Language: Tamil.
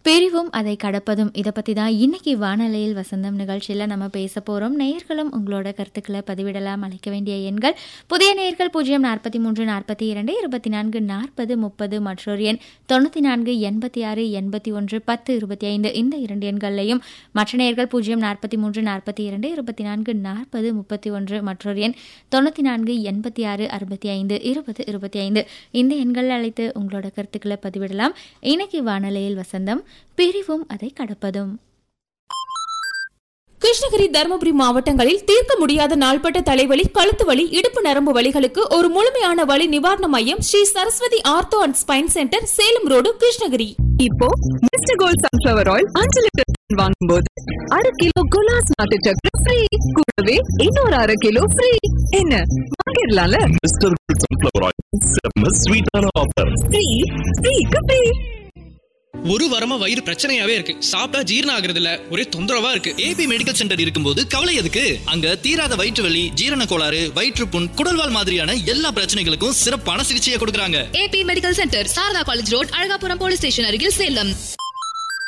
பிரிவும் அதை கடப்பதும் இதை பற்றி தான் இன்னைக்கு வானொலியில் வசந்தம் நிகழ்ச்சியில் நம்ம பேச போகிறோம் நேயர்களும் உங்களோட கருத்துக்களை பதிவிடலாம் அழைக்க வேண்டிய எண்கள் புதிய நேயர்கள் பூஜ்ஜியம் நாற்பத்தி மூன்று நாற்பத்தி இரண்டு இருபத்தி நான்கு நாற்பது முப்பது மற்றொரு எண் தொண்ணூற்றி நான்கு எண்பத்தி ஆறு எண்பத்தி ஒன்று பத்து இருபத்தி ஐந்து இந்த இரண்டு எண்கள்லையும் மற்ற நேயர்கள் பூஜ்ஜியம் நாற்பத்தி மூன்று நாற்பத்தி இரண்டு இருபத்தி நான்கு நாற்பது முப்பத்தி ஒன்று மற்றொரு எண் தொண்ணூற்றி நான்கு எண்பத்தி ஆறு அறுபத்தி ஐந்து இருபது இருபத்தி ஐந்து இந்த எண்களில் அழைத்து உங்களோட கருத்துக்களை பதிவிடலாம் இன்னைக்கு வானொலியில் வசந்தம் பிரிவும் அதை கடப்பதும் கிருஷ்ணகிரி தருமபுரி மாவட்டங்களில் தீர்க்க முடியாத நாள்பட்ட தலைவலி கழுத்து வலி இடுப்பு நரம்பு வலிகளுக்கு ஒரு முழுமையான வலி நிவாரண மையம் Sri Saraswathi ortho and spine centre Salem road Krishnagiri இப்போ மிஸ்டர் கோல்ட் சன்ஃபிளவர் ஆயில் அஞ்சு லிட்டர் வாங்கும் போது அரை கிலோ குலாஸ் நாட்டு சக்கரை ஃப்ரீ கூடவே இன்னொரு அரை கிலோ ஃப்ரீ என்ன வாங்கிடலாம்ல மிஸ்டர் சன்ஃபிளவர் ஆயில் செம்ம ஸ்வீட்டான ஆஃபர் ஃப்ரீ ஃப்ரீக்கு ஃப்ரீ ஒரு வாரமா வயிறு பிரச்சனையாவே இருக்கு சாப்பிட்டா ஜீரணம் ஆகுறது இல்ல ஒரே தொந்தரவா இருக்கு ஏபி மெடிக்கல் சென்டர் இருக்கும்போது கவலை எதுக்கு அங்க தீராத வயிற்று வலி ஜீரண கோளாறு வயிற்றுப்புண் குடல்வால் மாதிரியான எல்லா பிரச்சனைகளுக்கும் சிறப்பான சிகிச்சையை கொடுக்கறாங்க AB medical centre Sharada college road Alagapuram police station அருகில் சேலம்